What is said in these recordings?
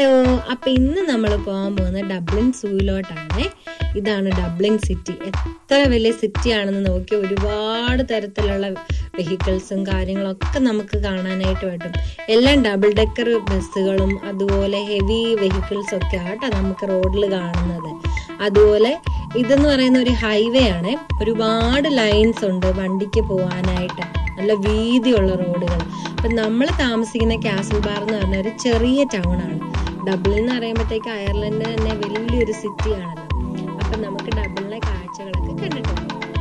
Hello അപ്പൊ ഇന്ന് നമ്മൾ പോകാൻ പോകുന്നത് ഡബ്ലിൻ സൂയിലോട്ടാണ് ഇതാണ് ഡബ്ലിൻ സിറ്റി എത്ര വലിയ സിറ്റി ആണെന്ന് നോക്കി ഒരുപാട് തരത്തിലുള്ള വെഹിക്കിൾസും കാര്യങ്ങളൊക്കെ നമുക്ക് കാണാനായിട്ട് പറ്റും എല്ലാം ഡബിൾ ഡെക്കർ ബസ്സുകളും അതുപോലെ ഹെവി വെഹിക്കിൾസ് ഒക്കെ ആട്ടോ നമുക്ക് റോഡിൽ കാണുന്നത് അതുപോലെ ഇതെന്ന് പറയുന്ന ഒരു ഹൈവേ ആണ് ഒരുപാട് ലൈൻസ് ഉണ്ട് വണ്ടിക്ക് പോകാനായിട്ട് നല്ല വീതിയുള്ള റോഡുകൾ അപ്പം നമ്മൾ താമസിക്കുന്ന കാസൽ ബാർ എന്ന് പറഞ്ഞ ഒരു ചെറിയ ടൗൺ ആണ് ഡബ്ലിൻ എന്ന് പറയുമ്പോഴത്തേക്ക് അയർലൻഡ് തന്നെ വലിയൊരു സിറ്റി ആണല്ലോ അപ്പം നമുക്ക് ഡബ്ലിലെ കാഴ്ചകളൊക്കെ കണ്ടിട്ടുണ്ട്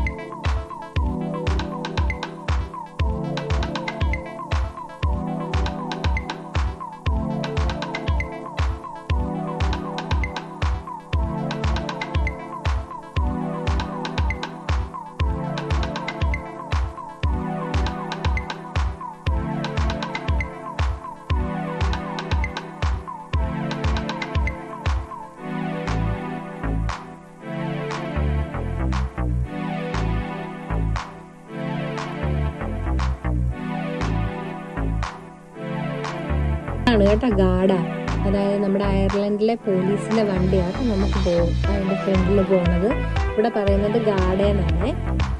ആണ് കേട്ടോ ഗാഡ അതായത് നമ്മുടെ അയർലൻഡിലെ പോലീസിന്റെ വണ്ടിയാണ് നമുക്ക് പോകും അതിന്റെ ഫ്രണ്ടിൽ പോകുന്നത് ഇവിടെ പറയുന്നത് ഗാഡേന്നാണ്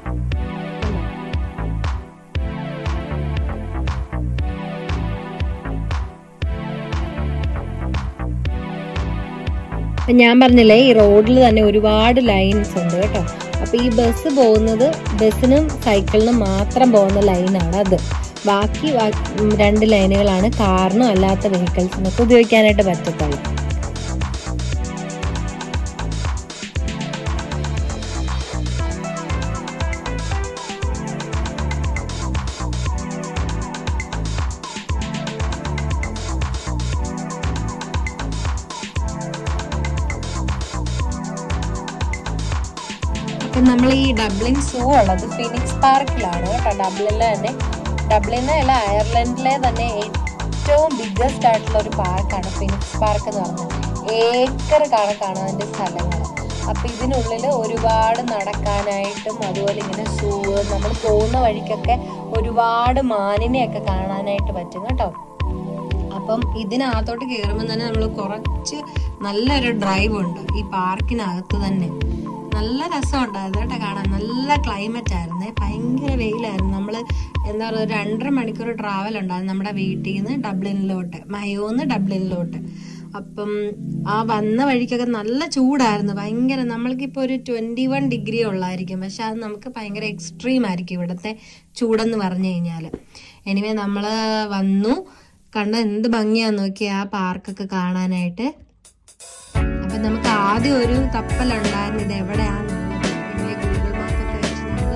ഞാൻ പറഞ്ഞില്ലേ ഈ റോഡിൽ തന്നെ ഒരുപാട് ലൈൻസ് ഉണ്ട് കേട്ടോ അപ്പൊ ഈ ബസ് പോകുന്നത് ബസ്സിനും സൈക്കിളിനും മാത്രം പോകുന്ന ലൈനാണ് അത് ബാക്കി രണ്ട് ലൈനുകളാണ് കാറിനും അല്ലാത്ത വെഹിക്കിൾസിനൊക്കെ ഉപയോഗിക്കാനായിട്ട് പറ്റത്തുള്ളൂ അപ്പം നമ്മൾ ഈ ഡബ്ലിൻ സൂ ഉള്ളത് ഫിനിക്സ് പാർക്കിലാണ് കേട്ടോ ഡബ്ലിനിലെ തന്നെ ഡബ്ലിനെ അല്ല അയർലൻഡിലെ തന്നെ ഏറ്റവും ബിഗ്ഗസ്റ്റ് ആയിട്ടുള്ള ഒരു പാർക്കാണ് ഫിനിക്സ് പാർക്ക് എന്ന് പറഞ്ഞത് ഏക്കർ കണക്കാണ് അതിന്റെ സ്ഥലങ്ങൾ അപ്പൊ ഇതിനുള്ളിൽ ഒരുപാട് നടക്കാനായിട്ടും അതുപോലെ ഇങ്ങനെ സൂ നമ്മൾ പോകുന്ന വഴിക്കൊക്കെ ഒരുപാട് മാനിനെയൊക്കെ കാണാനായിട്ട് പറ്റും കേട്ടോ അപ്പം ഇതിനകത്തോട്ട് കയറുമ്പോൾ തന്നെ നമ്മൾ കുറച്ച് നല്ലൊരു ഡ്രൈവ് ഉണ്ട് ഈ പാർക്കിനകത്ത് തന്നെ നല്ല രസമുണ്ടായിരുന്നു കേട്ടോ കാണാൻ നല്ല ക്ലൈമറ്റ് ആയിരുന്നേ ഭയങ്കര വെയിലായിരുന്നു നമ്മൾ എന്താ പറയുക ഒരു രണ്ടര മണിക്കൂർ ട്രാവൽ ഉണ്ടായിരുന്നു നമ്മുടെ വീട്ടിൽ നിന്ന് ഡബ്ലിനിലോട്ട് മയോന്ന് ഡബ്ലിനിലോട്ട് അപ്പം ആ വന്ന വഴിക്കൊക്കെ നല്ല ചൂടായിരുന്നു ഭയങ്കര നമ്മൾക്കിപ്പോൾ ഒരു ട്വൻറ്റി വൺ ഡിഗ്രി ഉള്ളായിരിക്കും പക്ഷെ അത് നമുക്ക് ഭയങ്കര എക്സ്ട്രീം ആയിരിക്കും ഇവിടുത്തെ ചൂടെന്ന് പറഞ്ഞു കഴിഞ്ഞാൽ എനിവേ നമ്മൾ വന്നു കണ്ട എന്ത് ഭംഗിയാന്ന് നോക്കി ആ പാർക്കൊക്കെ കാണാനായിട്ട് അപ്പൊ നമുക്ക് ആദ്യം ഒരു തപ്പലുണ്ടായിരുന്നു ഇത് എവിടെയാന്നുള്ളത് പിന്നെ ഗൂഗിൾ മാപ്പൊക്കെ വെച്ച് നമ്മൾ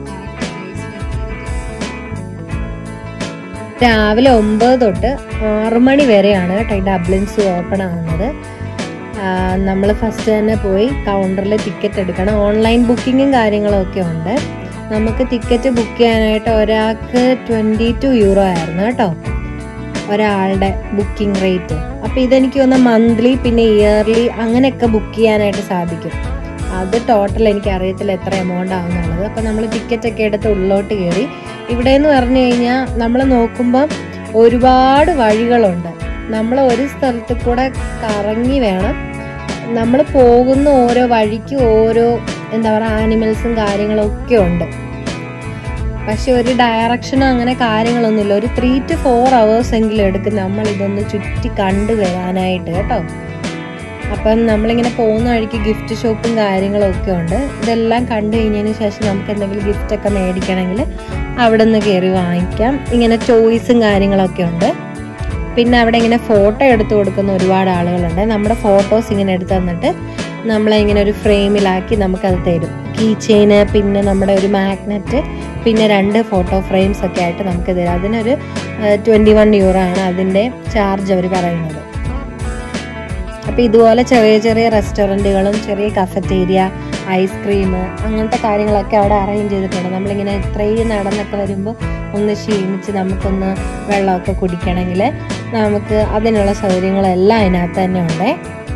രാവിലെ ഒമ്പത് തൊട്ട് ആറ് മണി വരെയാണ് കേട്ടോ ഈ ഡബ്ലിൻസ് ഓപ്പൺ ആവുന്നത് നമ്മൾ ഫസ്റ്റ് തന്നെ പോയി കൗണ്ടറിൽ ടിക്കറ്റ് എടുക്കണം ഓൺലൈൻ ബുക്കിങ്ങും കാര്യങ്ങളും ഒക്കെ ഉണ്ട് നമുക്ക് ടിക്കറ്റ് ബുക്ക് ചെയ്യാനായിട്ട് ഒരാൾക്ക് ട്വൻറ്റി ടു യൂറോ ആയിരുന്നു കേട്ടോ ഒരാളുടെ ബുക്കിംഗ് റേറ്റ് അപ്പൊ ഇതെനിക്ക് തോന്നുന്ന മന്ത്ലി പിന്നെ ഇയർലി അങ്ങനെയൊക്കെ ബുക്ക് ചെയ്യാനായിട്ട് സാധിക്കും അത് ടോട്ടൽ എനിക്ക് അറിയത്തില്ല എത്ര എമൗണ്ട് ആവുന്നുള്ളത് അപ്പൊ നമ്മൾ ടിക്കറ്റ് ഒക്കെ എടുത്ത് ഉള്ളോട്ട് കയറി ഇവിടെ എന്ന് പറഞ്ഞു കഴിഞ്ഞാൽ നമ്മൾ നോക്കുമ്പോൾ ഒരുപാട് വഴികളുണ്ട് നമ്മൾ ഒരു സ്ഥലത്ത് കൂടെ കറങ്ങി വേണം നമ്മൾ പോകുന്ന ഓരോ വഴിക്ക് ഓരോ എന്താ പറയുക ആനിമൽസും കാര്യങ്ങളും ഒക്കെ ഉണ്ട് പക്ഷെ ഒരു ഡയറക്ഷനോ അങ്ങനെ കാര്യങ്ങളൊന്നുമില്ല ഒരു ത്രീ ടു ഫോർ അവേഴ്സ് എങ്കിലും എടുക്കും നമ്മൾ ഇതൊന്ന് ചുറ്റി കണ്ടു വരാനായിട്ട് കേട്ടോ അപ്പം നമ്മളിങ്ങനെ പോകുന്ന വഴിക്ക് ഗിഫ്റ്റ് ഷോപ്പും കാര്യങ്ങളും ഒക്കെ ഉണ്ട് ഇതെല്ലാം കണ്ടു കഴിഞ്ഞതിന് ശേഷം നമുക്ക് എന്തെങ്കിലും ഗിഫ്റ്റ് ഒക്കെ മേടിക്കണമെങ്കിൽ അവിടെ നിന്ന് കയറി വാങ്ങിക്കാം ഇങ്ങനെ ചോയ്സും കാര്യങ്ങളൊക്കെ ഉണ്ട് പിന്നെ അവിടെ ഇങ്ങനെ ഫോട്ടോ എടുത്തു കൊടുക്കുന്ന ഒരുപാട് ആളുകളുണ്ട് നമ്മുടെ ഫോട്ടോസ് ഇങ്ങനെ എടുത്തു തന്നിട്ട് നമ്മളെ ഇങ്ങനെ ഒരു ഫ്രെയിമിലാക്കി നമുക്കത് തരും കീ ചെയിന് പിന്നെ നമ്മുടെ ഒരു മാഗ്നറ്റ് പിന്നെ രണ്ട് ഫോട്ടോ ഫ്രെയിംസ് ഒക്കെ ആയിട്ട് നമുക്ക് തരും അതിനൊരു ട്വൻറ്റി വൺ യൂറോ ആണ് അതിൻ്റെ ചാർജ് അവർ പറയുന്നത് അപ്പോൾ ഇതുപോലെ ചെറിയ ചെറിയ റെസ്റ്റോറൻറ്റുകളും ചെറിയ കഫറ്റേരിയ ഐസ്ക്രീം അങ്ങനത്തെ കാര്യങ്ങളൊക്കെ അവിടെ അറേഞ്ച് ചെയ്തിട്ടുണ്ട് നമ്മളിങ്ങനെ ഇത്രയും നടന്നൊക്കെ വരുമ്പോൾ ഒന്ന് ക്ഷീണിച്ച് നമുക്കൊന്ന് വെള്ളമൊക്കെ കുടിക്കണമെങ്കിൽ നമുക്ക് അതിനുള്ള സൗകര്യങ്ങളെല്ലാം അതിനകത്ത് തന്നെ ഉണ്ടേ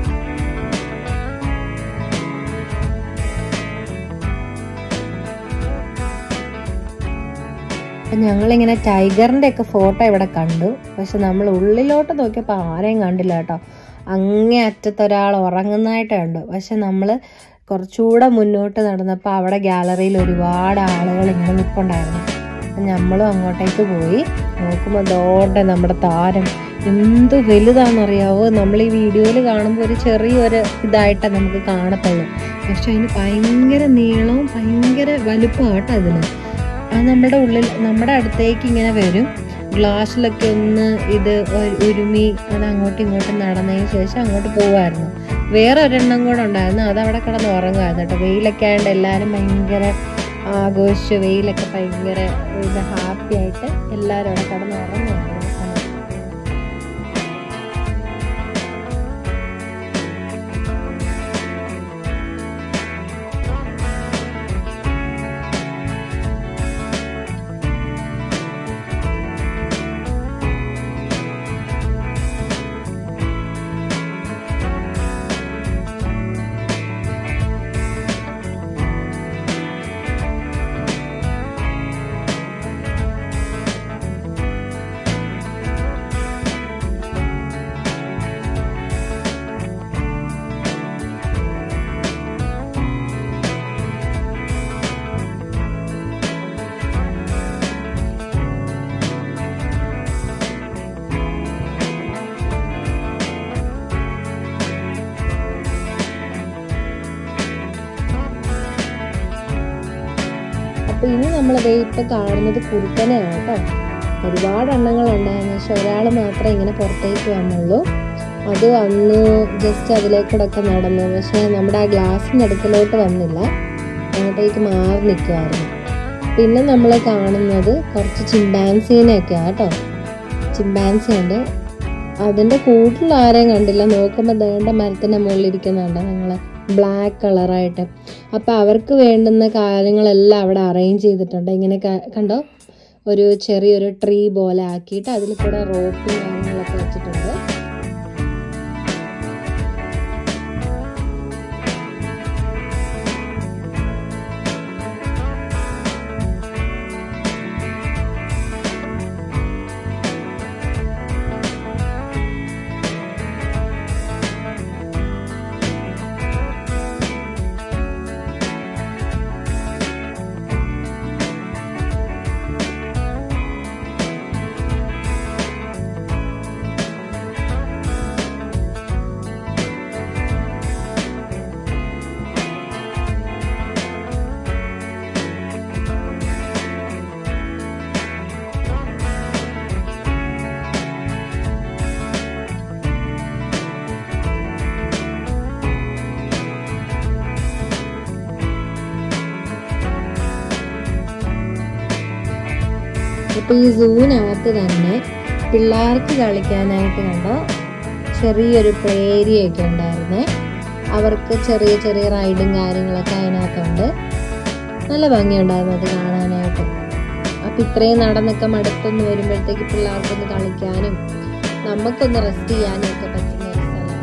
അപ്പം ഞങ്ങളിങ്ങനെ ടൈഗറിൻ്റെ ഒക്കെ ഫോട്ടോ ഇവിടെ കണ്ടു പക്ഷെ നമ്മൾ ഉള്ളിലോട്ട് നോക്കിയപ്പോൾ ആരെയും കണ്ടില്ല കേട്ടോ അങ്ങേ അറ്റത്ത് ഒരാൾ ഉറങ്ങുന്നതായിട്ട് കണ്ടു പക്ഷെ നമ്മൾ കുറച്ചുകൂടെ മുന്നോട്ട് നടന്നപ്പോൾ അവിടെ ഗ്യാലറിയിൽ ഒരുപാട് ആളുകൾ ഇങ്ങനെ നിൽപ്പുണ്ടായിരുന്നു അപ്പം നമ്മളും അങ്ങോട്ടേക്ക് പോയി നോക്കുമ്പോൾ ദോണ്ടെ നമ്മുടെ താരം എന്ത് വലുതാണെന്നറിയാവോ നമ്മൾ ഈ വീഡിയോയിൽ കാണുമ്പോൾ ഒരു ചെറിയൊരു ഇതായിട്ടേ നമുക്ക് കാണത്തുള്ളൂ പക്ഷെ അതിന് ഭയങ്കര നീളവും ഭയങ്കര വലുപ്പമാണ് കേട്ടോ അതിന് അത് നമ്മുടെ ഉള്ളിൽ നമ്മുടെ അടുത്തേക്ക് ഇങ്ങനെ വരും ഗ്ലാസ്സിലൊക്കെ ഒന്ന് ഇത് ഒ- ഉരുമി അത് അങ്ങോട്ടും ഇങ്ങോട്ടും നടന്നതിന് ശേഷം അങ്ങോട്ട് പോവായിരുന്നു വേറെ ഒരെണ്ണം കൂടെ ഉണ്ടായിരുന്നു അത് അവിടെ കിടന്ന് ഉറങ്ങുമായിരുന്നു കേട്ടോ വെയിലൊക്കെ ആയതുകൊണ്ട് എല്ലാവരും ഭയങ്കര ആഘോഷിച്ച് വെയിലൊക്കെ ഭയങ്കര ഇത് ഹാപ്പി ആയിട്ട് എല്ലാവരും അവിടെ കിടന്ന് ഉറങ്ങുമായിരുന്നു ആ സമയത്ത്. അപ്പൊ ഇനി നമ്മൾ ഇപ്പൊ കാണുന്നത് കുറുക്കനെയാണ് കേട്ടോ ഒരുപാട് എണ്ണങ്ങൾ ഉണ്ടായിരുന്നു പക്ഷെ ഒരാൾ മാത്രമേ ഇങ്ങനെ പുറത്തേക്ക് വന്നുള്ളൂ അത് വന്നു ജസ്റ്റ് അതിലേക്കൂടെ ഒക്കെ നടന്നു പക്ഷെ നമ്മുടെ ആ ഗ്ലാസിൻ്റെ അടുക്കലോട്ട് വന്നില്ല അങ്ങോട്ടേക്ക് മാറി നിൽക്കുമായിരുന്നു പിന്നെ നമ്മൾ കാണുന്നത് കുറച്ച് ചിമ്പാൻസീനെയൊക്കെയാണ് കേട്ടോ ചിമ്പാൻസി ഉണ്ട് അതിൻ്റെ കൂട്ടിൽ ആരെയും കണ്ടില്ല നോക്കുമ്പോൾ ദേണ്ട മരത്തിൻ്റെ മുകളിൽ ഇരിക്കുന്നുണ്ട് നിങ്ങൾ ബ്ലാക്ക് കളറായിട്ട് അപ്പോൾ അവർക്ക് വേണ്ടുന്ന കാര്യങ്ങളെല്ലാം അവിടെ അറേഞ്ച് ചെയ്തിട്ടുണ്ട് ഇങ്ങനെ ക- കണ്ടോ ഒരു ചെറിയൊരു ട്രീ പോലെ ആക്കിയിട്ട് അതിൽ കൂടെ റോപ്പും കാര്യങ്ങളൊക്കെ വെച്ചിട്ടുണ്ട് ഇപ്പൊ ഈ സൂവിനകത്ത് തന്നെ പിള്ളേർക്ക് കളിക്കാനായിട്ട് കണ്ടോ ചെറിയൊരു പ്ലേ ഏരിയ ഒക്കെ ഉണ്ടായിരുന്നേ അവർക്ക് ചെറിയ ചെറിയ റൈഡും കാര്യങ്ങളൊക്കെ അതിനകത്തുണ്ട് നല്ല ഭംഗിയുണ്ടായിരുന്നു അത് കാണാനായിട്ട് അപ്പൊ ഇത്രയും നടന്നൊക്കെ മടുത്തൊന്ന് വരുമ്പോഴത്തേക്ക് പിള്ളേർക്കൊന്ന് കളിക്കാനും നമുക്കൊന്ന് റെസ്റ്റ് ചെയ്യാനും ഒക്കെ പറ്റുന്ന ഒരു സ്ഥലമാണ്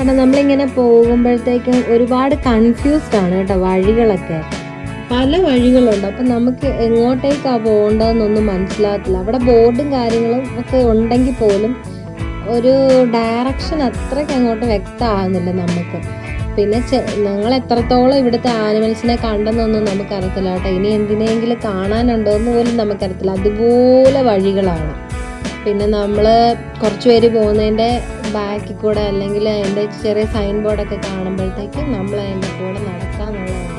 കാരണം നമ്മളിങ്ങനെ പോകുമ്പോഴത്തേക്കും ഒരുപാട് കൺഫ്യൂസ്ഡ് ആണ് കേട്ടോ വഴികളൊക്കെ പല വഴികളുണ്ട് അപ്പം നമുക്ക് എങ്ങോട്ടേക്കാണ് പോകേണ്ടതെന്നൊന്നും മനസ്സിലാകത്തില്ല അവിടെ ബോർഡും കാര്യങ്ങളും ഒക്കെ ഉണ്ടെങ്കിൽ പോലും ഒരു ഡയറക്ഷൻ അത്രയ്ക്ക് അങ്ങോട്ട് വ്യക്തമാകുന്നില്ല നമുക്ക് പിന്നെ ഞങ്ങൾ എത്രത്തോളം ഇവിടുത്തെ ആനിമൽസിനെ കണ്ടെന്നൊന്നും നമുക്കറിയത്തില്ല കേട്ടോ ഇനി എന്തിനെങ്കിലും കാണാനുണ്ടോ എന്ന് പോലും നമുക്കറിയത്തില്ല അതുപോലെ വഴികളാണ് പിന്നെ നമ്മൾ കുറച്ച് പേര് പോകുന്നതിൻ്റെ ബാക്കിൽ കൂടെ അല്ലെങ്കിൽ അതിൻ്റെ ചെറിയ സൈൻ ബോർഡൊക്കെ കാണുമ്പോഴത്തേക്കും നമ്മൾ അതിൻ്റെ കൂടെ നടക്കാന്നുള്ളതാണ്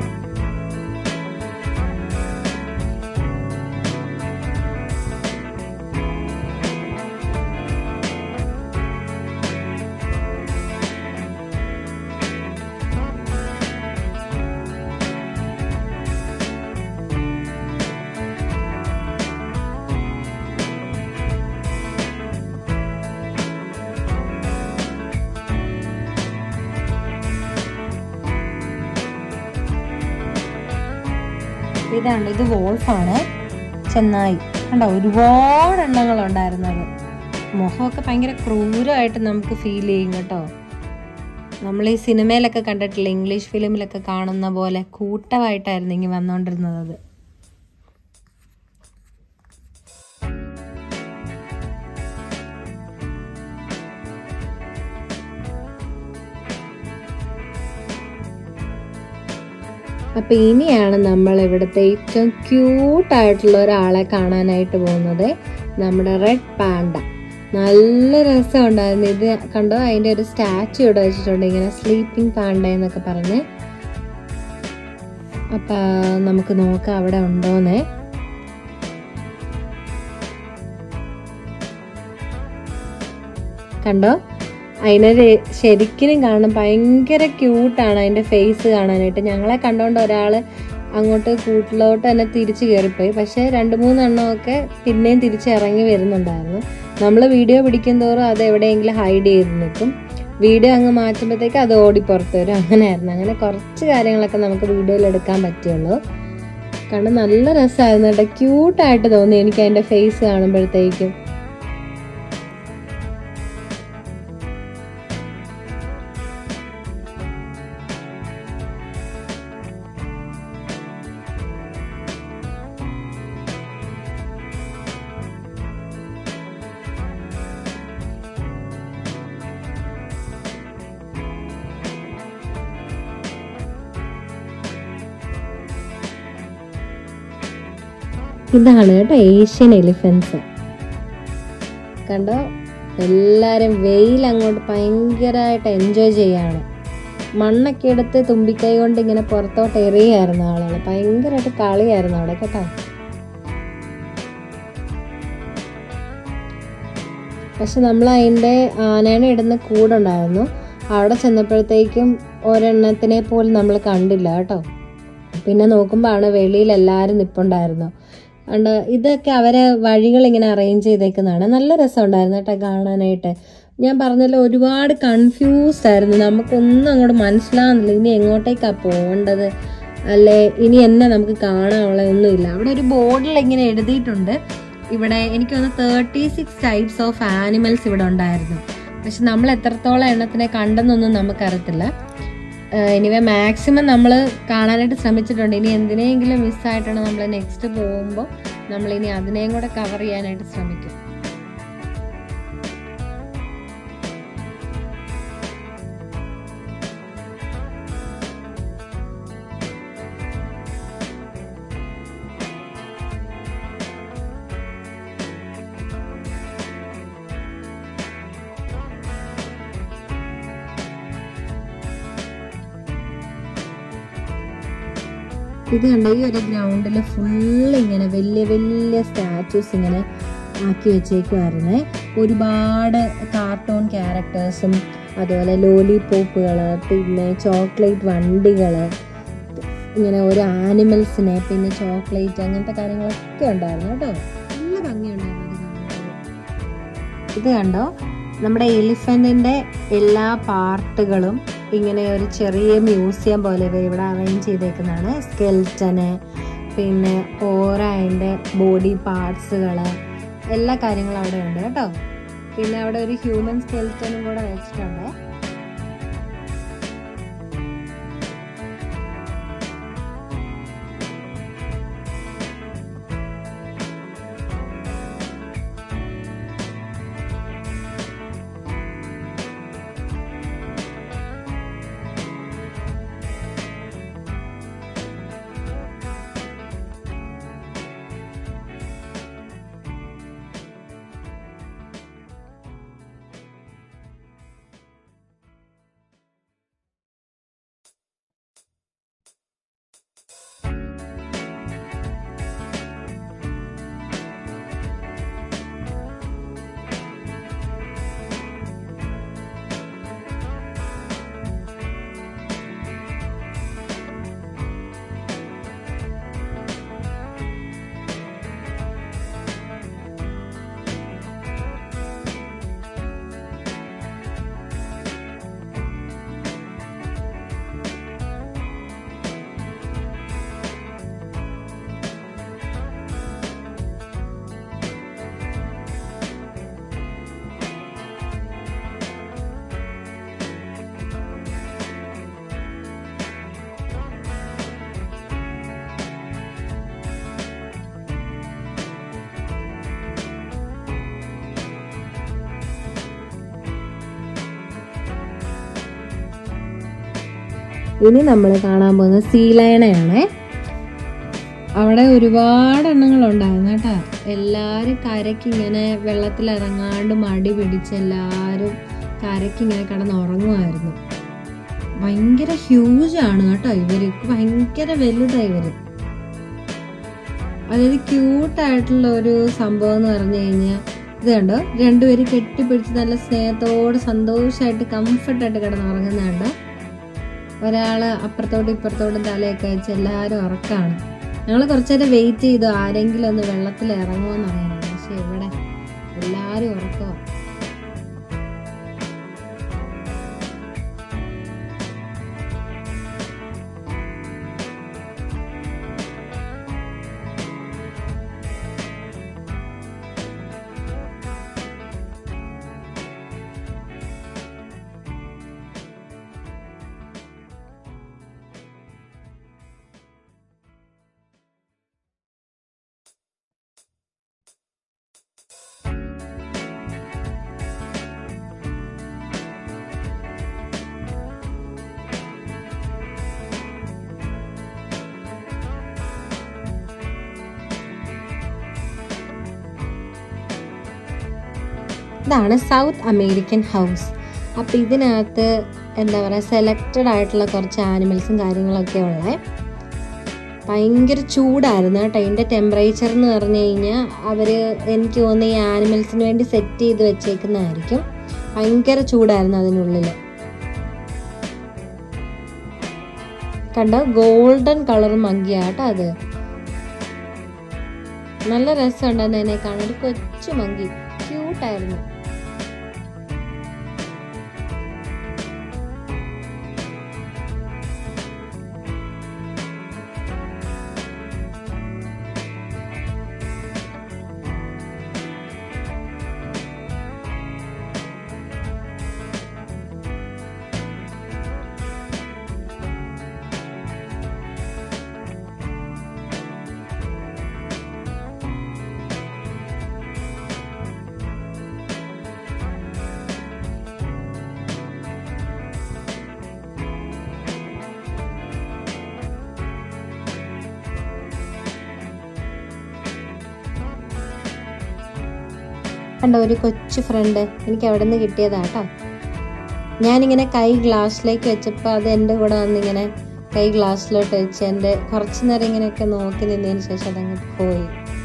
ഇതാണ് ഇത് വോൾഫാണ് ചെന്നായി കണ്ടോ ഒരുപാട് എണ്ണങ്ങളുണ്ടായിരുന്നത് മുഖമൊക്കെ ഭയങ്കര ക്രൂരമായിട്ട് നമുക്ക് ഫീൽ ചെയ്യും കേട്ടോ നമ്മൾ ഈ സിനിമയിലൊക്കെ കണ്ടിട്ടില്ല ഇംഗ്ലീഷ് ഫിലിമിലൊക്കെ കാണുന്ന പോലെ കൂട്ടമായിട്ടായിരുന്നു ഇങ്ങനെ വന്നുകൊണ്ടിരുന്നത് അത് അപ്പൊ ഇനിയാണ് നമ്മൾ ഇവിടുത്തെ ഏറ്റവും ക്യൂട്ടായിട്ടുള്ള ഒരാളെ കാണാനായിട്ട് പോകുന്നത് നമ്മുടെ റെഡ് പാണ്ട നല്ല രസമുണ്ടായിരുന്നു ഇത് കണ്ടോ അതിന്റെ ഒരു സ്റ്റാച്ചു ഇവിടെ വെച്ചിട്ടുണ്ട് ഇങ്ങനെ സ്ലീപ്പിംഗ് പാണ്ട എന്നൊക്കെ പറഞ്ഞ് അപ്പൊ നമുക്ക് നോക്കാം അവിടെ ഉണ്ടോന്നേ കണ്ടോ അതിനെ ശരിക്കും കാണാൻ ഭയങ്കര ക്യൂട്ടാണ് അതിന്റെ ഫേസ് കാണാനായിട്ട് ഞങ്ങളെ കണ്ടോണ്ട് ഒരാള് അങ്ങോട്ട് കൂട്ടിലോട്ട് തന്നെ തിരിച്ചു കയറിപ്പോയി പക്ഷെ രണ്ട് മൂന്നെണ്ണമൊക്കെ പിന്നെയും തിരിച്ചിറങ്ങി വരുന്നുണ്ടായിരുന്നു നമ്മൾ വീഡിയോ പിടിക്കും തോറും അത് എവിടെയെങ്കിലും ഹൈഡ് ചെയ്ത് നിൽക്കും വീഡിയോ അങ്ങ് മാറ്റുമ്പോഴത്തേക്ക് അത് ഓടി പുറത്ത് വരും അങ്ങനെയായിരുന്നു അങ്ങനെ കുറച്ച് കാര്യങ്ങളൊക്കെ നമുക്ക് വീഡിയോയിൽ എടുക്കാൻ പറ്റുള്ളൂ കാരണം നല്ല രസമായിരുന്നു കേട്ടോ ക്യൂട്ടായിട്ട് തോന്നി എനിക്ക് അതിന്റെ ഫേസ് കാണുമ്പോഴത്തേക്കും ഇതാണ് കേട്ടോ ഏഷ്യൻ എലിഫൻസ് കണ്ടോ എല്ലാരും വെയിൽ അങ്ങോട്ട് ഭയങ്കരമായിട്ട് എൻജോയ് ചെയ്യാണ് മണ്ണൊക്കെ എടുത്ത് തുമ്പിക്കൈ കൊണ്ട് ഇങ്ങനെ പുറത്തോട്ട് എറിയായിരുന്നു ആളുകൾ ഭയങ്കരമായിട്ട് കളിയായിരുന്നു അവിടെ കേട്ടോ പക്ഷെ നമ്മൾ അതിൻ്റെ ആനേനെ ഇടുന്ന കൂടുണ്ടായിരുന്നു അവിടെ ചെന്നപ്പോഴത്തേക്കും ഒരെണ്ണത്തിനെ പോലും നമ്മൾ കണ്ടില്ല കേട്ടോ പിന്നെ നോക്കുമ്പോൾ ആണ് വെളിയിൽ എല്ലാവരും നിപ്പുണ്ടായിരുന്നു അതുകൊണ്ട് ഇതൊക്കെ അവരെ വഴികൾ ഇങ്ങനെ അറേഞ്ച് ചെയ്തേക്കുന്നതാണ് നല്ല രസമുണ്ടായിരുന്നു കേട്ടോ കാണാനായിട്ട് ഞാൻ പറഞ്ഞല്ലോ ഒരുപാട് കൺഫ്യൂസ്ഡ് ആയിരുന്നു നമുക്കൊന്നും അങ്ങോട്ട് മനസ്സിലാവുന്നില്ല ഇനി എങ്ങോട്ടേക്കാണ് പോകേണ്ടത് അല്ലെ ഇനി എന്നെ നമുക്ക് കാണാനുള്ള ഒന്നുമില്ല അവിടെ ഒരു ബോർഡിൽ ഇങ്ങനെ എഴുതിയിട്ടുണ്ട് ഇവിടെ എനിക്ക് തോന്നുന്നു thirty six types of animals ഇവിടെ ഉണ്ടായിരുന്നു പക്ഷെ നമ്മൾ എത്രത്തോളം എണ്ണത്തിനെ കണ്ടെന്നൊന്നും നമുക്കറിയത്തില്ല എനിവേ മാക്സിമം നമ്മൾ കാണാനായിട്ട് ശ്രമിച്ചിട്ടുണ്ട് ഇനി എന്തിനെങ്കിലും മിസ്സായിട്ടാണ് നമ്മൾ നെക്സ്റ്റ് പോകുമ്പോൾ നമ്മൾ ഇനി അതിനെയും കൂടെ കവർ ചെയ്യാനായിട്ട് ശ്രമിക്കും ഇത് കണ്ട ഈ ഒരു ഗ്രൗണ്ടിൽ ഫുള്ള് ഇങ്ങനെ വലിയ വലിയ സ്റ്റാച്യൂസ് ഇങ്ങനെ ആക്കി വെച്ചേക്കുമായിരുന്നേ ഒരുപാട് കാർട്ടൂൺ ക്യാരക്ടേഴ്സും അതുപോലെ ലോലിപോപ്പുകൾ പിന്നെ ചോക്ലേറ്റ് വണ്ടികൾ ഇങ്ങനെ ഓരോ ആനിമൽസിനെ പിന്നെ ചോക്ലേറ്റ് അങ്ങനത്തെ കാര്യങ്ങളൊക്കെ ഉണ്ടായിരുന്നു കേട്ടോ നല്ല ഭംഗിയുണ്ടായിരുന്നു അത് കാണാൻ. ഇത് കണ്ടോ നമ്മുടെ എലിഫന്റിന്റെ എല്ലാ പാർട്ടുകളും ഇങ്ങനെ ഒരു ചെറിയ മ്യൂസിയം പോലെ ഇവർ ഇവിടെ അറേഞ്ച് ചെയ്തേക്കുന്നതാണ് സ്കെൽറ്റന് പിന്നെ ഓരോ അതിൻ്റെ ബോഡി പാർട്സുകൾ എല്ലാ കാര്യങ്ങളും അവിടെ ഉണ്ട് കേട്ടോ പിന്നെ അവിടെ ഒരു ഹ്യൂമൻ സ്കെൽറ്റനും കൂടെ വെച്ചിട്ടുണ്ട് ഇനി നമ്മൾ കാണാൻ പോകുന്നത് സീലയണയാണേ അവിടെ ഒരുപാട് എണ്ണങ്ങൾ ഉണ്ടായിരുന്നു കേട്ടോ എല്ലാവരും കരയ്ക്ക് ഇങ്ങനെ വെള്ളത്തിൽ ഇറങ്ങാണ്ട് മടി പിടിച്ച് എല്ലാവരും കരയ്ക്ക് ഇങ്ങനെ കിടന്ന് ഉറങ്ങുമായിരുന്നു ഭയങ്കര ഹ്യൂജ് ആണ് കേട്ടോ ഇവര് ഭയങ്കര വലുതാണ് ഇവര് അതൊരു ക്യൂട്ടായിട്ടുള്ള ഒരു സംഭവം എന്ന് പറഞ്ഞു കഴിഞ്ഞാൽ ഇത് കണ്ടോ രണ്ടുപേരും കെട്ടിപ്പിടിച്ച് നല്ല സ്നേഹത്തോട് സന്തോഷമായിട്ട് കംഫർട്ടായിട്ട് കിടന്ന് ഉറങ്ങുന്ന കണ്ടോ ഒരാള് അപ്പുറത്തോട്ടും ഇപ്പുറത്തോട്ടും തലയൊക്കെ വെച്ച് എല്ലാവരും ഉറക്കാണ് ഞങ്ങൾ കുറച്ചേരം വെയിറ്റ് ചെയ്തു ആരെങ്കിലും ഒന്ന് വെള്ളത്തിൽ ഇറങ്ങുമെന്ന് അറിയാനാണ് പക്ഷെ ഇവിടെ എല്ലാവരും ഉറക്കമാണ് ഇതാണ് സൗത്ത് അമേരിക്കൻ ഹൗസ് അപ്പോൾ ഇതിനകത്ത് എന്താ പറയുക സെലക്റ്റഡ് ആയിട്ടുള്ള കുറച്ച് ആനിമൽസും കാര്യങ്ങളൊക്കെ ഉള്ളത് ഭയങ്കര ചൂടായിരുന്നു കേട്ടോ ഇതിൻ്റെ ടെമ്പറേച്ചർ എന്ന് പറഞ്ഞു കഴിഞ്ഞാൽ അവർ എനിക്ക് തോന്നുന്നു ഈ ആനിമൽസിന് വേണ്ടി സെറ്റ് ചെയ്ത് വെച്ചേക്കുന്നതായിരിക്കും ഭയങ്കര ചൂടായിരുന്നു അതിനുള്ളിൽ കണ്ടോ ഗോൾഡൻ കളർ മങ്കിയാ കേട്ടോ അത് നല്ല രസമുണ്ടെന്ന് എന്നെ കാണാൻ ഒരു കൊച്ചു മങ്കി ക്യൂട്ടായിരുന്നു കണ്ട ഒരു കൊച്ചു ഫ്രണ്ട് എനിക്ക് അവിടെ നിന്ന് കിട്ടിയതാട്ടോ ഞാനിങ്ങനെ കൈ ഗ്ലാസ്സിലേക്ക് വെച്ചപ്പോൾ അത് എൻ്റെ കൂടെ വന്നിങ്ങനെ കൈ ഗ്ലാസ്സിലോട്ട് വെച്ച് എൻ്റെ കുറച്ച് നേരം ഇങ്ങനെയൊക്കെ നോക്കി നിന്നതിന് ശേഷം അതങ്ങ് പോയി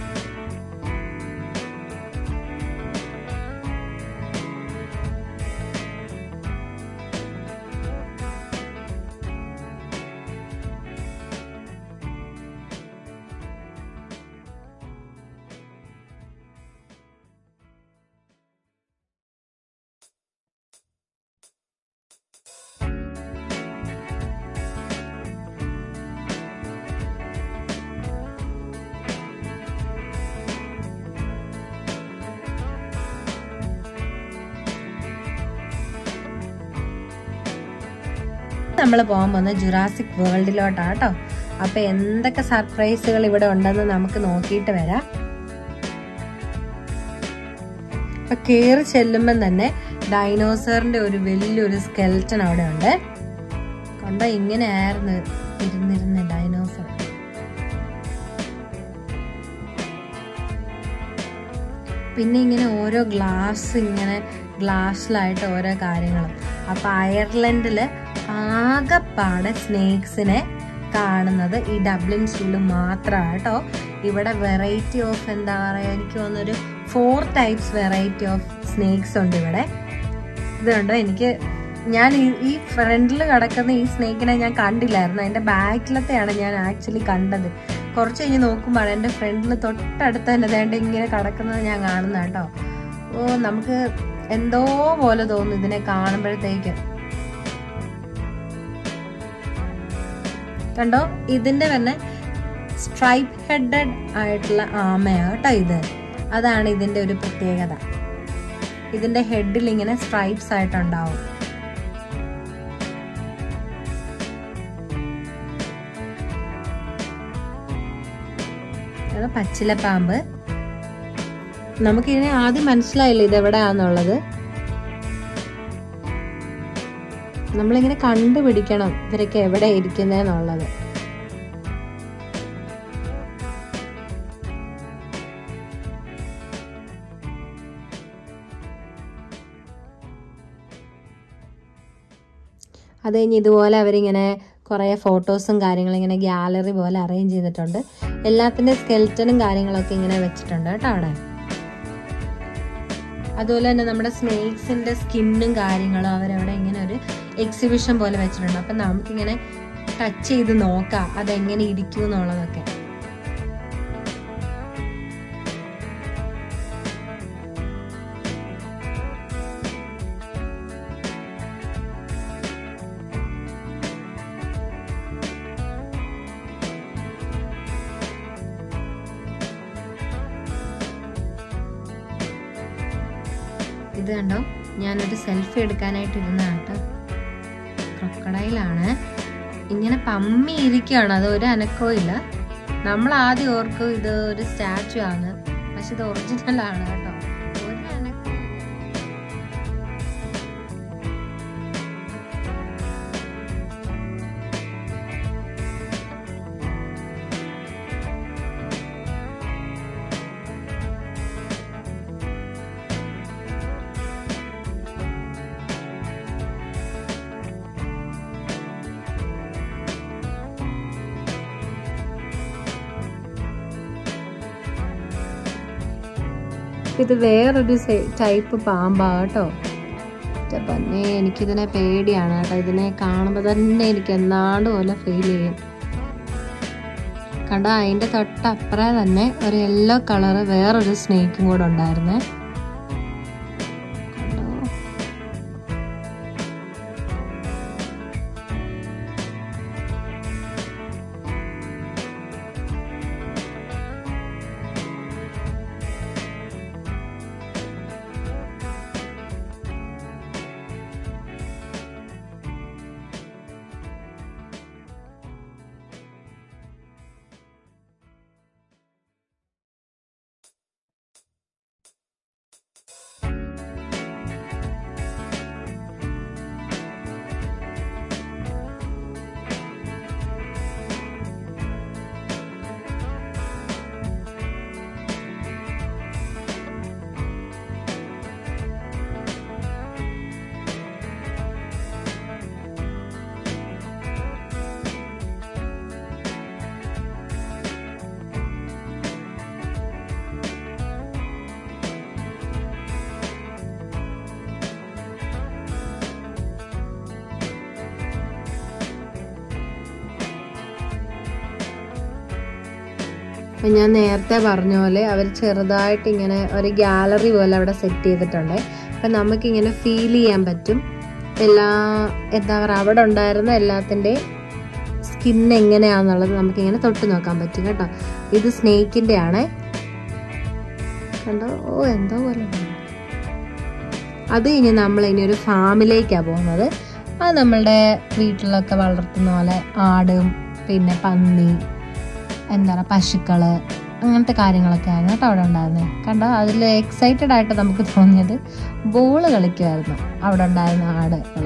നമ്മൾ പോകാൻ പോകുന്നത് ജുറാസിക് വേൾഡിലോട്ടാണ് കേട്ടോ അപ്പൊ എന്തൊക്കെ സർപ്രൈസുകൾ ഇവിടെ ഉണ്ടെന്ന് നമുക്ക് നോക്കിയിട്ട് വരാം അപ്പൊ കയറി ചെല്ലുമ്പം തന്നെ ഡൈനോസറിന്റെ ഒരു വലിയൊരു സ്കെൽറ്റൺ അവിടെ ഉണ്ട് കണ്ടോ ഇങ്ങനെ ആയിരുന്നു ഇരുന്നിരുന്ന ഡൈനോസർ പിന്നെ ഇങ്ങനെ ഓരോ ഗ്ലാസ് ഇങ്ങനെ ഗ്ലാസ്സിലായിട്ട് ഓരോ കാര്യങ്ങളും അപ്പൊ അയർലൻഡിൽ ആകെപ്പാടെ സ്നേക്സിനെ കാണുന്നത് ഈ ഡബ്ലിൻ സൂല് മാത്രമാണ് കേട്ടോ ഇവിടെ വെറൈറ്റി ഓഫ് എന്താ പറയുക എനിക്ക് തോന്നുന്നൊരു four types variety of snakes ഉണ്ട് ഇവിടെ ഇത് കണ്ടോ എനിക്ക് ഞാൻ ഈ ഈ ഫ്രണ്ടിൽ കിടക്കുന്ന ഈ സ്നേക്കിനെ ഞാൻ കണ്ടില്ലായിരുന്നു എൻ്റെ ബാക്കിലത്തെയാണ് ഞാൻ ആക്ച്വലി കണ്ടത് കുറച്ച് കഴിഞ്ഞ് നോക്കുമ്പോഴാണ് എൻ്റെ ഫ്രണ്ടിൽ തൊട്ടടുത്ത് തന്നെ വേണ്ട ഇങ്ങനെ കിടക്കുന്നത് ഞാൻ കാണുന്ന കേട്ടോ ഓ നമുക്ക് എന്തോ പോലെ തോന്നും ഇതിനെ കാണുമ്പോഴത്തേക്ക് കണ്ടോ ഇതിന്റെ തന്നെ സ്ട്രൈപ്പ് ഹെഡഡ് ആയിട്ടുള്ള ആമയാണ് കേട്ടോ ഇത് അതാണ് ഇതിന്റെ ഒരു പ്രത്യേകത ഇതിന്റെ ഹെഡിൽ ഇങ്ങനെ സ്ട്രൈപ്സ് ആയിട്ടുണ്ടാവും അത് പച്ചിലപ്പാമ്പ് നമുക്കിതിനെ ആദ്യം മനസ്സിലായില്ല ഇത് എവിടെയാന്നുള്ളത് നമ്മളിങ്ങനെ കണ്ടുപിടിക്കണം ഇവരൊക്കെ എവിടെ ഇരിക്കുന്നതെന്നുള്ളത് അത് കഴിഞ്ഞ് ഇതുപോലെ അവരിങ്ങനെ കുറേ ഫോട്ടോസും കാര്യങ്ങളും ഇങ്ങനെ ഗ്യാലറി പോലെ അറേഞ്ച് ചെയ്തിട്ടുണ്ട് എല്ലാത്തിൻ്റെ സ്കെൽറ്റനും കാര്യങ്ങളൊക്കെ ഇങ്ങനെ വെച്ചിട്ടുണ്ട് കേട്ടോ അവിടെ അതുപോലെ തന്നെ നമ്മുടെ സ്നേക്സിന്റെ സ്കിന്നും കാര്യങ്ങളും അവരവിടെ ഇങ്ങനെ ഒരു എക്സിബിഷൻ പോലെ വെച്ചിട്ടുണ്ട് അപ്പം നമുക്കിങ്ങനെ ടച്ച് ചെയ്ത് നോക്കാം അതെങ്ങനെ ഇരിക്കും എന്നുള്ളതൊക്കെ ഇത് കണ്ടോ ഞാനൊരു സെൽഫി എടുക്കാനായിട്ട് ഇരുന്ന കേട്ടോ ക്രൊക്കഡൈലാണ് ഇങ്ങനെ പമ്മി ഇരിക്കുകയാണ് അത് ഒരു അനക്കവും ഇല്ല നമ്മൾ ആദ്യം ഓർക്കും ഇത് ഒരു സ്റ്റാച്ചു ആണ് പക്ഷെ ഇത് ഒറിജിനൽ ആണ് കേട്ടോ ഒരു അനക്കവും ഇല്ല. ഇത് വേറൊരു ടൈപ്പ് പാമ്പാ കേട്ടോ പിന്നെ എനിക്കിതിനെ പേടിയാണ് കേട്ടോ ഇതിനെ കാണുമ്പോൾ തന്നെ എനിക്ക് എന്നാണ്ട് പോലെ ഫീൽ ചെയ്യും കണ്ടോ അതിൻ്റെ തൊട്ടപ്പുറേ തന്നെ ഒരു യെല്ലോ കളറ് വേറൊരു സ്നേക്കും കൂടെ ഉണ്ടായിരുന്നേ കണ്ടോ അപ്പം ഞാൻ നേരത്തെ പറഞ്ഞ പോലെ അവർ ചെറുതായിട്ട് ഇങ്ങനെ ഒരു ഗാലറി പോലെ അവിടെ സെറ്റ് ചെയ്തിട്ടുണ്ട് അപ്പം നമുക്കിങ്ങനെ ഫീൽ ചെയ്യാൻ പറ്റും എല്ലാ എന്താ പറയുക അവിടെ ഉണ്ടായിരുന്ന എല്ലാത്തിൻ്റെയും സ്കിൻ എങ്ങനെയാണെന്നുള്ളത് നമുക്കിങ്ങനെ തൊട്ട് നോക്കാൻ പറ്റും കേട്ടോ ഇത് സ്നേക്കിൻ്റെ ആണേ കണ്ടോ ഓ എന്തോ പോലെ ഉണ്ട്. അത് കഴിഞ്ഞ് നമ്മൾ ഇനി ഒരു ഫാമിലേക്കാണ് പോകുന്നത് അത് നമ്മളുടെ വീട്ടിലൊക്കെ വളർത്തുന്ന പോലെ ആടും പിന്നെ പന്നി എന്താ പറയുക പശുക്കള് അങ്ങനത്തെ കാര്യങ്ങളൊക്കെ ആയിരുന്നു കേട്ടോ അവിടെ ഉണ്ടായിരുന്നത് കണ്ടോ അതിൽ എക്സൈറ്റഡ് ആയിട്ട് നമുക്ക് തോന്നിയത് ബോള് കളിക്കുമായിരുന്നു അവിടെ ഉണ്ടായിരുന്ന ആടുകൾ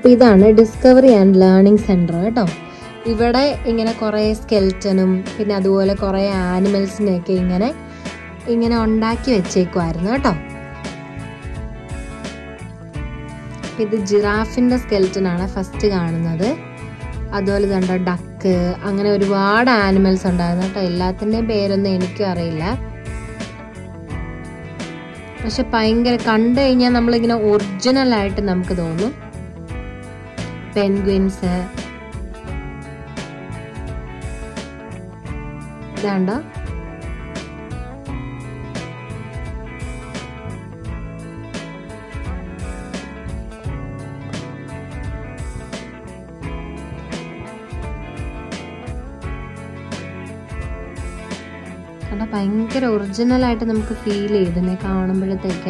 അപ്പോൾ ഇതാണ് ഡിസ്കവറി ആൻഡ് ലേണിംഗ് സെൻറ്റർ കേട്ടോ ഇവിടെ ഇങ്ങനെ കുറേ സ്കെൽറ്റനും പിന്നെ അതുപോലെ കുറേ ആനിമൽസിനെയൊക്കെ ഇങ്ങനെ ഇങ്ങനെ ഉണ്ടാക്കി വെച്ചേക്കുമായിരുന്നു കേട്ടോ ഇത് ജിറാഫിൻ്റെ സ്കെൽറ്റൻ ആണ് ഫസ്റ്റ് കാണുന്നത് അതുപോലെ കണ്ട ഡക്ക് അങ്ങനെ ഒരുപാട് ആനിമൽസ് ഉണ്ടായിരുന്നു കേട്ടോ എല്ലാത്തിൻ്റെയും പേരൊന്നും എനിക്കും അറിയില്ല പക്ഷെ ഭയങ്കര കണ്ടു കഴിഞ്ഞാൽ നമ്മളിങ്ങനെ ഒറിജിനൽ ആയിട്ട് നമുക്ക് തോന്നും പെൻഗ്വിൻസ് ഇതാണ്ടോ കാരണം ഭയങ്കര ഒറിജിനൽ ആയിട്ട് നമുക്ക് ഫീൽ ചെയ്തിനെ കാണുമ്പോഴത്തേക്ക്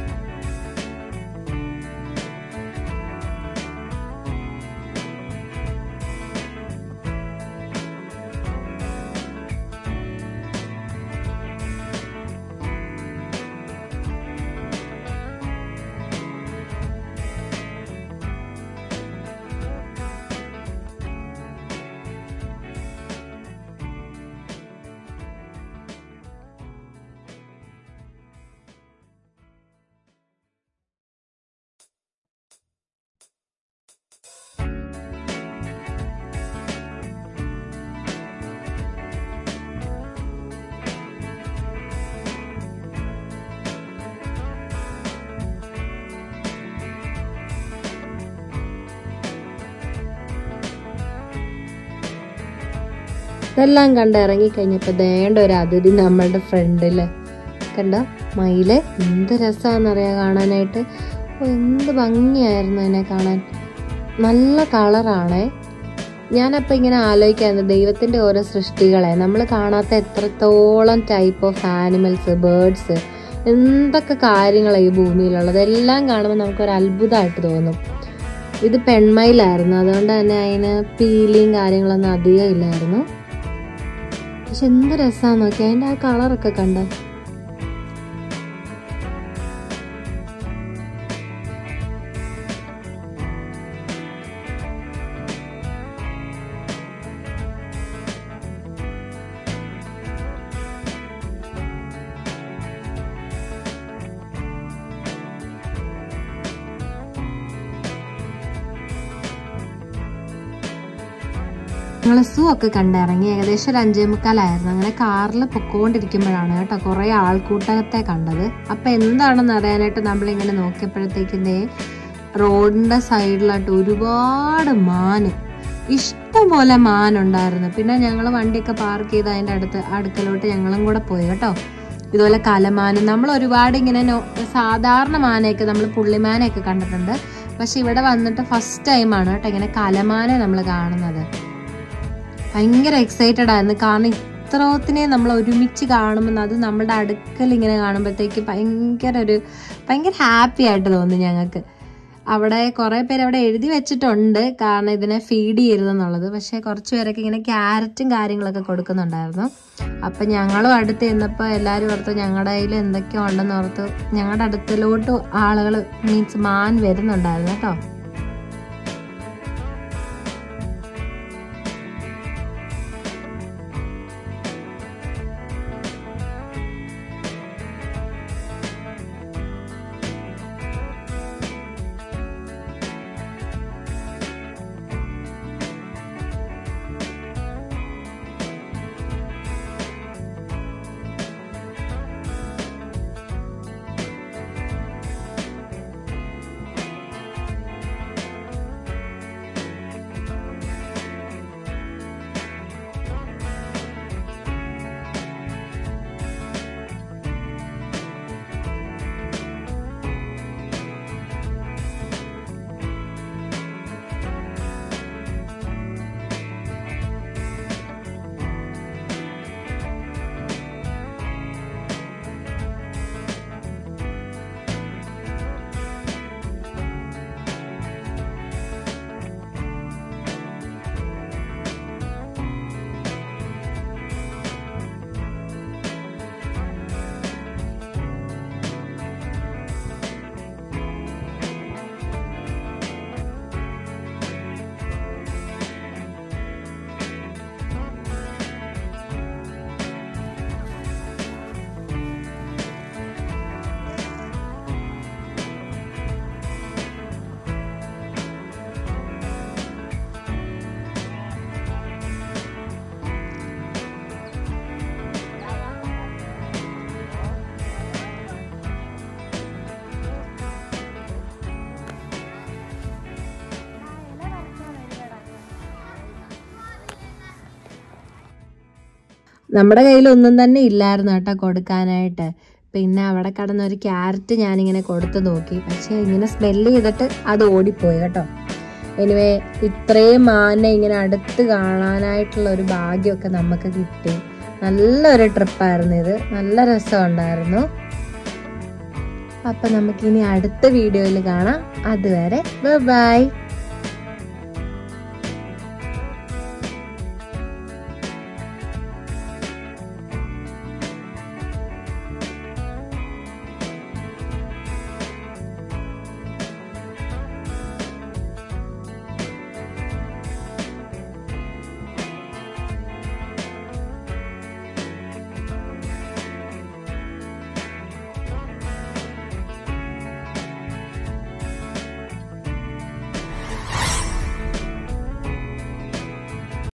ഇതെല്ലാം കണ്ട് ഇറങ്ങി കഴിഞ്ഞപ്പോ ദേണ്ട ഒരു അതിഥി നമ്മളുടെ ഫ്രണ്ടില് കണ്ട മയില് എന്ത് രസമാണെന്നറിയാം കാണാനായിട്ട് ഓ, എന്ത് ഭംഗിയായിരുന്നു അതിനെ കാണാൻ നല്ല കളറാണേ ഞാനപ്പോൾ ഇങ്ങനെ ആലോചിക്കായിരുന്നു ദൈവത്തിൻ്റെ ഓരോ സൃഷ്ടികളെ നമ്മൾ കാണാത്ത എത്രത്തോളം ടൈപ്പ് ഓഫ് ആനിമൽസ് ബേർഡ്സ് എന്തൊക്കെ കാര്യങ്ങളാണ് ഈ ഭൂമിയിലുള്ളത് എല്ലാം കാണുമ്പോൾ നമുക്കൊരു അത്ഭുതമായിട്ട് തോന്നും ഇത് പെൺമയിലായിരുന്നു അതുകൊണ്ട് തന്നെ അതിന് പീലിയും കാര്യങ്ങളൊന്നും അധികം ഇല്ലായിരുന്നു പക്ഷെ എന്ത് രസമാന്ന് നോക്കി അതിൻ്റെ ആ കളറൊക്കെ കണ്ട ഞങ്ങൾ സൂ ഒക്കെ കണ്ടിറങ്ങി ഏകദേശം ഒരു അഞ്ചേ മുക്കാലായിരുന്നു അങ്ങനെ കാറിൽ പൊക്കോണ്ടിരിക്കുമ്പോഴാണ് കേട്ടോ കുറേ ആൾക്കൂട്ടത്തെ കണ്ടത് അപ്പം എന്താണെന്ന് അറിയാനായിട്ട് നമ്മളിങ്ങനെ നോക്കിയപ്പോഴത്തേക്കിൻ്റെ റോഡിൻ്റെ സൈഡിലായിട്ട് ഒരുപാട് മാന് ഇഷ്ടംപോലെ മാനുണ്ടായിരുന്നു പിന്നെ ഞങ്ങൾ വണ്ടിയൊക്കെ പാർക്ക് ചെയ്ത് അതിൻ്റെ അടുത്ത് അടുക്കലോട്ട് ഞങ്ങളും കൂടെ പോയി കേട്ടോ ഇതുപോലെ കലമാനും നമ്മൾ ഒരുപാട് ഇങ്ങനെ നോ- സാധാരണ മാനയൊക്കെ നമ്മൾ പുള്ളിമാനയൊക്കെ കണ്ടിട്ടുണ്ട് പക്ഷെ ഇവിടെ വന്നിട്ട് ഫസ്റ്റ് ടൈമാണ് കേട്ടോ ഇങ്ങനെ കലമാനെ നമ്മൾ കാണുന്നത് ഭയങ്കര എക്സൈറ്റഡ് ആയിരുന്നു കാരണം ഇത്രത്തിനെ നമ്മൾ ഒരുമിച്ച് കാണുമ്പോൾ അത് നമ്മുടെ അടുക്കൽ ഇങ്ങനെ കാണുമ്പോഴത്തേക്ക് ഭയങ്കര ഒരു ഭയങ്കര ഹാപ്പി ആയിട്ട് തോന്നി ഞങ്ങൾക്ക് അവിടെ കുറേ പേര് അവിടെ എഴുതി വെച്ചിട്ടുണ്ട് കാരണം ഇതിനെ ഫീഡ് ചെയ്യരുതെന്നുള്ളത് പക്ഷേ കുറച്ച് പേരൊക്കെ ഇങ്ങനെ ക്യാരറ്റും കാര്യങ്ങളൊക്കെ കൊടുക്കുന്നുണ്ടായിരുന്നു അപ്പം ഞങ്ങളും അടുത്ത് ചെന്നപ്പോൾ എല്ലാവരും ഓർത്തു ഞങ്ങളുടെ കയ്യിൽ എന്തൊക്കെയോ ഉണ്ടെന്ന് ഓർത്തു ഞങ്ങളുടെ അടുത്തിലോട്ട് ആളുകൾ മീൻസ് മാൻ വരുന്നുണ്ടായിരുന്നു കേട്ടോ നമ്മുടെ കയ്യിൽ ഒന്നും തന്നെ ഇല്ലായിരുന്നു കേട്ടോ കൊടുക്കാനായിട്ട് പിന്നെ അവിടെ കടന്ന ഒരു ക്യാരറ്റ് ഞാനിങ്ങനെ കൊടുത്തു നോക്കി പക്ഷെ ഇങ്ങനെ സ്മെല്ല് ചെയ്തിട്ട് അത് ഓടിപ്പോയി കേട്ടോ എനിവേ ഇത്രയും മാനെ ഇങ്ങനെ അടുത്ത് കാണാനായിട്ടുള്ള ഒരു ഭാഗ്യമൊക്കെ നമുക്ക് കിട്ടി നല്ലൊരു ട്രിപ്പായിരുന്നു ഇത് നല്ല രസമുണ്ടായിരുന്നു അപ്പൊ നമുക്കിനി അടുത്ത വീഡിയോയിൽ കാണാം അതുവരെ ബൈ